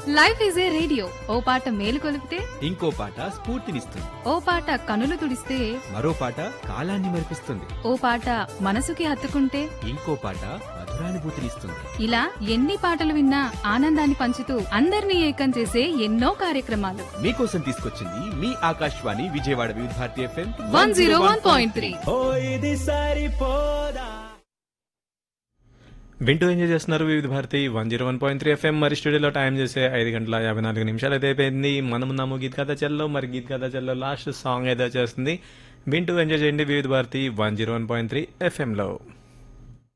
life is a radio ఓ పాట మేలు కొలిపితే ఇంకో పాట స్ఫూర్తినిస్తుంది ఓ పాట కనులు తుడిస్తే మరో పాట కాలాన్ని మరిపిస్తుంది ఓ పాట మనసుకి హత్తుకుంటే ఇంకో పాట మధురానుభూతినిస్తుంది ఇలా ఎన్ని పాటలు విన్నా ఆనందాన్ని పంచుతూ అందరినీ ఏకం చేసే ఎన్నో కార్యక్రమాలు మీకోసం తీసుకొచ్చింది మీ Akashvani Vijayawada Vividh Bharati FM one zero one point three ఓ ఇది సరిపోదా వింటూ ఎంజాయ్ చేస్తున్నారు Vividh Bharati one zero one point three FM మరి స్టూడియోలో టైం చేసే ఐదు గంటల యాభై నాలుగు నిమిషాలు అయితే అయిపోయింది మనమున్నాము గీత్ కథ చెల్లో మరి గీత్ కథ చెల్లో లాస్ట్ సాంగ్ ఏదో చేస్తుంది వింటూ ఎంజాయ్ చేయండి Vividh Bharati one zero one point three ఎఫ్ఎంలో